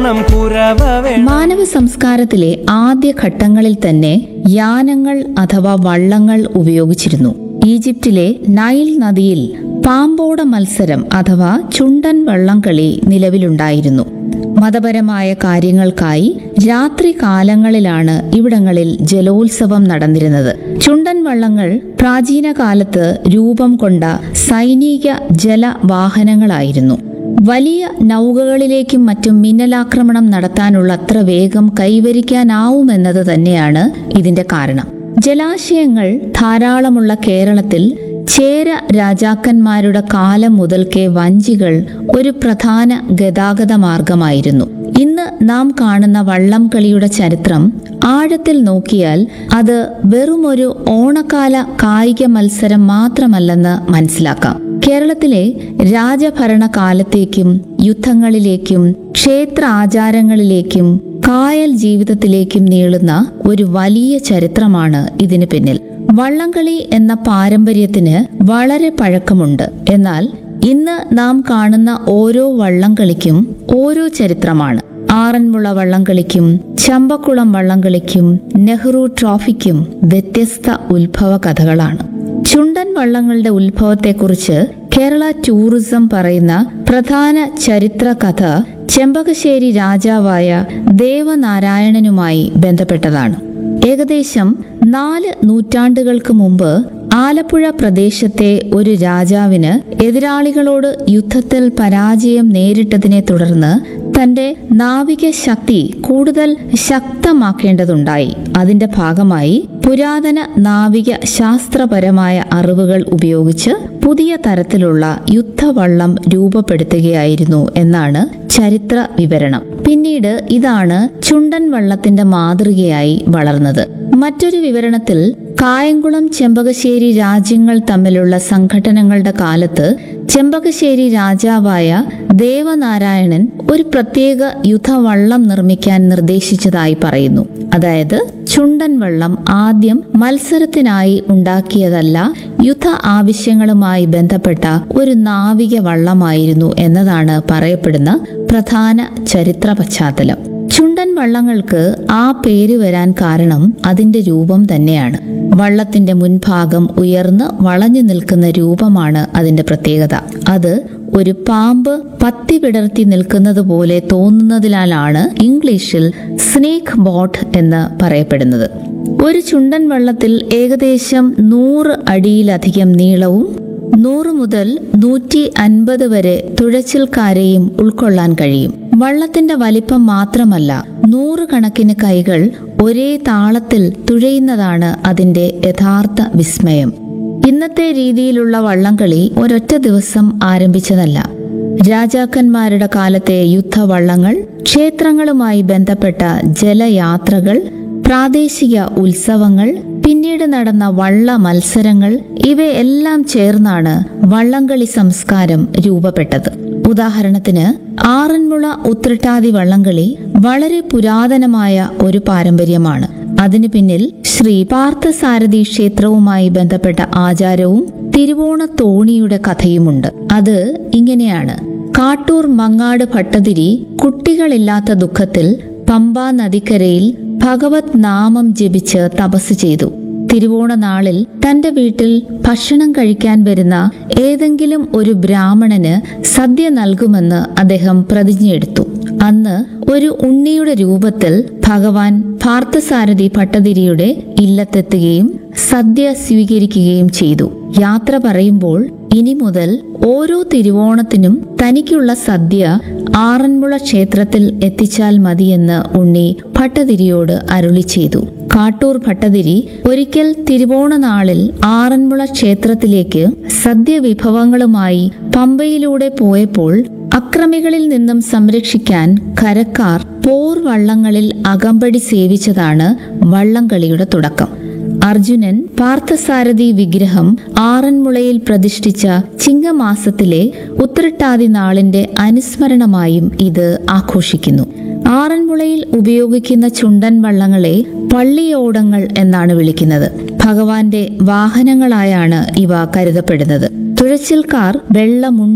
വേണം കുരവ വേണം മാനവ സംസ്കാരത്തിലെ ആദ്യ ഘട്ടങ്ങളിൽ തന്നെ യാനങ്ങൾ അഥവാ വള്ളങ്ങൾ ഉപയോഗിച്ചിരുന്നു ഈജിപ്തിലെ നൈൽ നദിയിൽ പാമ്പോട മത്സരം അഥവാ ചുണ്ടൻ വള്ളംകളി നിലവിലുണ്ടായിരുന്നു മതപരമായ കാര്യങ്ങൾക്കായി രാത്രി കാലങ്ങളിലാണ് ഇവിടങ്ങളിൽ ജലോത്സവം നടന്നിരുന്നത് ചുണ്ടൻ വള്ളങ്ങൾ പ്രാചീന കാലത്ത് രൂപം കൊണ്ട സൈനിക ജലവാഹനങ്ങളായിരുന്നു വലിയ നൗകകളിലേക്കും മറ്റും മിന്നലാക്രമണം നടത്താനുള്ള അത്ര വേഗം കൈവരിക്കാനാവുമെന്നത് തന്നെയാണ് ഇതിന്റെ കാരണം ജലാശയങ്ങൾ ധാരാളമുള്ള കേരളത്തിൽ ചേര രാജാക്കന്മാരുടെ കാലം മുതൽക്കേ വഞ്ചികൾ ഒരു പ്രധാന ഗതാഗത മാർഗമായിരുന്നു ഇന്ന് നാം കാണുന്ന വള്ളം കളിയുടെ ചരിത്രം ആഴത്തിൽ നോക്കിയാൽ അത് വെറുമൊരു ഓണക്കാല കായിക മത്സരം മാത്രമല്ലെന്ന് മനസ്സിലാക്കാം കേരളത്തിലെ രാജഭരണ കാലത്തേക്കും യുദ്ധങ്ങളിലേക്കും ക്ഷേത്ര ആചാരങ്ങളിലേക്കും കായൽ ജീവിതത്തിലേക്കും നീളുന്ന ഒരു വലിയ ചരിത്രമാണ് ഇതിന് പിന്നിൽ വള്ളംകളി എന്ന പാരമ്പര്യത്തിന് വളരെ പഴക്കമുണ്ട് എന്നാൽ ഇന്ന് നാം കാണുന്ന ഓരോ വള്ളംകളിക്കും ഓരോ ചരിത്രമാണ് ആറന്മുള വള്ളംകളിക്കും ചമ്പക്കുളം വള്ളംകളിക്കും നെഹ്റു ട്രോഫിക്കും വ്യത്യസ്ത ഉത്ഭവ കഥകളാണ് ചുണ്ടൻ വള്ളങ്ങളുടെ ഉത്ഭവത്തെക്കുറിച്ച് കേരള ടൂറിസം പറയുന്ന പ്രധാന ചരിത്ര കഥ ചെമ്പകശ്ശേരി രാജാവായ ദേവനാരായണനുമായി ബന്ധപ്പെട്ടതാണ് ഏകദേശം നാല് നൂറ്റാണ്ടുകൾക്ക് മുമ്പ് ആലപ്പുഴ പ്രദേശത്തെ ഒരു രാജാവിന് എതിരാളികളോട് യുദ്ധത്തിൽ പരാജയം നേരിട്ടതിനെ തുടർന്ന് തന്റെ നാവിക ശക്തി കൂടുതൽ ശക്തമാക്കേണ്ടതുണ്ടായി അതിന്റെ ഭാഗമായി പുരാതന നാവിക ശാസ്ത്രപരമായ അറിവുകൾ ഉപയോഗിച്ച് പുതിയ തരത്തിലുള്ള യുദ്ധവള്ളം രൂപപ്പെടുത്തുകയായിരുന്നു എന്നാണ് ചരിത്ര വിവരണം പിന്നീട് ഇതാണ് ചുണ്ടൻ വള്ളത്തിന്റെ മാതൃകയായി വളർന്നത് മറ്റൊരു വിവരണത്തിൽ കായംകുളം ചെമ്പകശ്ശേരി രാജ്യങ്ങൾ തമ്മിലുള്ള സംഘടനകളുടെ കാലത്ത് ചെമ്പകശ്ശേരി രാജാവായ ദേവനാരായണൻ ഒരു പ്രത്യേക യുദ്ധവള്ളം നിർമ്മിക്കാൻ നിർദ്ദേശിച്ചതായി പറയുന്നു അതായത് ചുണ്ടൻ വള്ളം ആദ്യം മത്സരത്തിനായി ഉണ്ടാക്കിയതല്ല യുദ്ധ ആവശ്യങ്ങളുമായി ബന്ധപ്പെട്ട ഒരു നാവിക വള്ളമായിരുന്നു എന്നതാണ് പറയപ്പെടുന്ന പ്രധാന ചരിത്ര പശ്ചാത്തലം ചുണ്ടൻ വള്ളങ്ങൾക്ക് ആ പേര് വരാൻ കാരണം അതിന്റെ രൂപം തന്നെയാണ് വള്ളത്തിന്റെ മുൻഭാഗം ഉയർന്ന് വളഞ്ഞു നിൽക്കുന്ന രൂപമാണ് അതിന്റെ പ്രത്യേകത അത് ഒരു പാമ്പ് പത്തി വിടർത്തി നിൽക്കുന്നത് പോലെ തോന്നുന്നതിനാലാണ് ഇംഗ്ലീഷിൽ സ്നേക്ക് ബോട്ട് എന്ന് പറയപ്പെടുന്നത് ഒരു ചുണ്ടൻ വള്ളത്തിൽ ഏകദേശം നൂറ് അടിയിലധികം നീളവും നൂറ് മുതൽ നൂറ്റി അൻപത് വരെ തുഴച്ചിൽക്കാരെയും ഉൾക്കൊള്ളാൻ കഴിയും വള്ളത്തിന്റെ വലിപ്പം മാത്രമല്ല നൂറുകണക്കിന് കൈകൾ ഒരേ താളത്തിൽ തുഴയുന്നതാണ് അതിന്റെ യഥാർത്ഥ വിസ്മയം ഇന്നത്തെ രീതിയിലുള്ള വള്ളംകളി ഒരൊറ്റ ദിവസം ആരംഭിച്ചതല്ല രാജാക്കന്മാരുടെ കാലത്തെ യുദ്ധവള്ളങ്ങൾ ക്ഷേത്രങ്ങളുമായി ബന്ധപ്പെട്ട ജലയാത്രകൾ പ്രാദേശിക ഉത്സവങ്ങൾ പിന്നീട് നടന്ന വള്ള മത്സരങ്ങൾ ഇവയെല്ലാം ചേർന്നാണ് വള്ളംകളി സംസ്കാരം രൂപപ്പെട്ടത് ഉദാഹരണത്തിന് ആറന്മുള ഉത്രട്ടാതി വള്ളംകളി വളരെ പുരാതനമായ ഒരു പാരമ്പര്യമാണ് അതിനു പിന്നിൽ ശ്രീ പാർത്ഥസാരഥി ക്ഷേത്രവുമായി ബന്ധപ്പെട്ട ആചാരവും തിരുവോണ തോണിയുടെ കഥയുമുണ്ട് അത് ഇങ്ങനെയാണ് കാട്ടൂർ മങ്ങാട് ഭട്ടതിരി കുട്ടികളില്ലാത്ത ദുഃഖത്തിൽ പമ്പാ നദിക്കരയിൽ ഭഗവത് നാമം ജപിച്ച് തപസ് ചെയ്തു തിരുവോണ നാളിൽ തന്റെ വീട്ടിൽ ഭക്ഷണം കഴിക്കാൻ വരുന്ന ഏതെങ്കിലും ഒരു ബ്രാഹ്മണന് സദ്യ നൽകുമെന്ന് അദ്ദേഹം പ്രതിജ്ഞയെടുത്തു അന്ന് ഒരു ഉണ്ണിയുടെ രൂപത്തിൽ ഭഗവാൻ പാർത്ഥസാരഥി ഭട്ടതിരിയുടെ ഇല്ലത്തെത്തുകയും സദ്യ സ്വീകരിക്കുകയും ചെയ്തു യാത്ര പറയുമ്പോൾ ഇനി മുതൽ ഓരോ തിരുവോണത്തിനും തനിക്കുള്ള സദ്യ ആറന്മുള ക്ഷേത്രത്തിൽ എത്തിച്ചാൽ മതിയെന്ന് ഉണ്ണി ഭട്ടതിരിയോട് അരുളി ചെയ്തു കാട്ടൂർ ഭട്ടതിരി ഒരിക്കൽ തിരുവോണ നാളിൽ ആറന്മുള ക്ഷേത്രത്തിലേക്ക് സദ്യ വിഭവങ്ങളുമായി പമ്പയിലൂടെ പോയപ്പോൾ അക്രമികളിൽ നിന്നും സംരക്ഷിക്കാൻ കരക്കാർ പോർ വള്ളങ്ങളിൽ അകമ്പടി സേവിച്ചതാണ് വള്ളംകളിയുടെ തുടക്കം അർജുനൻ പാർത്ഥസാരഥി വിഗ്രഹം ആറന്മുളയിൽ പ്രതിഷ്ഠിച്ച ചിങ്ങമാസത്തിലെ ഉത്രട്ടാതി നാളിന്റെ അനുസ്മരണമായും ഇത് ആഘോഷിക്കുന്നു ആറന്മുളയിൽ ഉപയോഗിക്കുന്ന ചുണ്ടൻ വള്ളങ്ങളെ പള്ളിയോടങ്ങൾ എന്നാണ് വിളിക്കുന്നത് ഭഗവാന്റെ വാഹനങ്ങളായാണ് ഇവ കരുതപ്പെടുന്നത് തുഴച്ചിൽക്കാർ വെള്ളമുണ്ട്